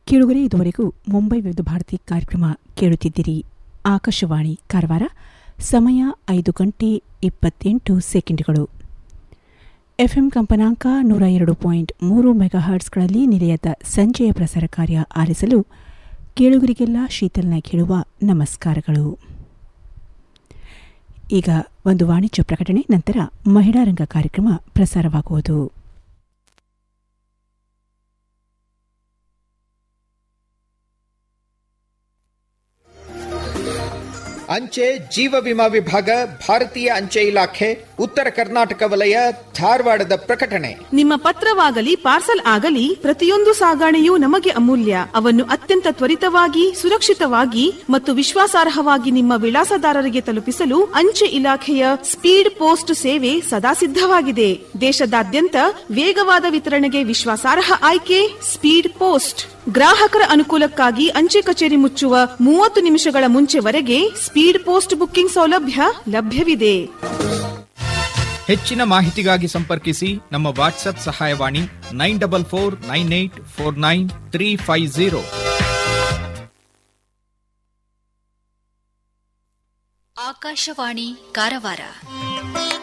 ಕೇಳುಗರೆ ಇದುವರೆಗೂ ಮುಂಬೈ ವಿವಿಧ ಭಾರತಿ ಕಾರ್ಯಕ್ರಮ ಕೇಳುತ್ತಿದ್ದಿರಿ ಆಕಾಶವಾಣಿ ಕಾರವಾರ ಸಮಯ ಐದು ಗಂಟೆ ಇಪ್ಪತ್ತೆಂಟು ಸೆಕೆಂಡ್ಗಳು ಎಫ್ಎಂ ಕಂಪನಾಂಕ ನೂರ ಎರಡು ಪಾಯಿಂಟ್ ಮೂರು ಮೆಗಾಹರ್ಟ್ಸ್ಗಳಲ್ಲಿ ನಿಲಯದ ಸಂಜೆಯ ಪ್ರಸಾರ ಕಾರ್ಯ ಆಲಿಸಲು ಕೇಳುಗರಿಗೆಲ್ಲ ಶೀತಲ್ನ ಕೇಳುವ ನಮಸ್ಕಾರಗಳು ಈಗ ಒಂದು ವಾಣಿಜ್ಯ ಪ್ರಕಟಣೆ ನಂತರ ಮಹಿಳಾ ರಂಗ ಕಾರ್ಯಕ್ರಮ ಪ್ರಸಾರವಾಗುವುದು ಅಂಚೆ ಜೀವ ವಿಮಾ ವಿಭಾಗ ಭಾರತೀಯ ಅಂಚೆ ಇಲಾಖೆ ಉತ್ತರ ಕರ್ನಾಟಕ ವಲಯ ಧಾರವಾಡದ ಪ್ರಕಟಣೆ ನಿಮ್ಮ ಪತ್ರವಾಗಲಿ ಪಾರ್ಸಲ್ ಆಗಲಿ ಪ್ರತಿಯೊಂದು ಸಾಗಣೆಯೂ ನಮಗೆ ಅಮೂಲ್ಯ ಅವನ್ನು ಅತ್ಯಂತ ತ್ವರಿತವಾಗಿ ಸುರಕ್ಷಿತವಾಗಿ ಮತ್ತು ವಿಶ್ವಾಸಾರ್ಹವಾಗಿ ನಿಮ್ಮ ವಿಳಾಸದಾರರಿಗೆ ತಲುಪಿಸಲು ಅಂಚೆ ಇಲಾಖೆಯ ಸ್ಪೀಡ್ ಪೋಸ್ಟ್ ಸೇವೆ ಸದಾ ಸಿದ್ಧವಾಗಿದೆ ದೇಶದಾದ್ಯಂತ ವೇಗವಾದ ವಿತರಣೆಗೆ ವಿಶ್ವಾಸಾರ್ಹ ಆಯ್ಕೆ ಸ್ಪೀಡ್ ಪೋಸ್ಟ್ ಗ್ರಾಹಕರ ಅನುಕೂಲಕ್ಕಾಗಿ ಅಂಚೆ ಕಚೇರಿ ಮುಚ್ಚುವ ಮೂವತ್ತು ನಿಮಿಷಗಳ ಮುಂಚೆವರೆಗೆ ಸ್ಪೀಡ್ ಪೋಸ್ಟ್ ಬುಕ್ಕಿಂಗ್ ಸೌಲಭ್ಯ ಲಭ್ಯವಿದೆ ಹೆಚ್ಚಿನ ಮಾಹಿತಿಗಾಗಿ ಸಂಪರ್ಕಿಸಿ ನಮ್ಮ ವಾಟ್ಸ್ಆಪ್ ಸಹಾಯವಾಣಿ nine double four nine eight four nine three five zero Akashvani Karwar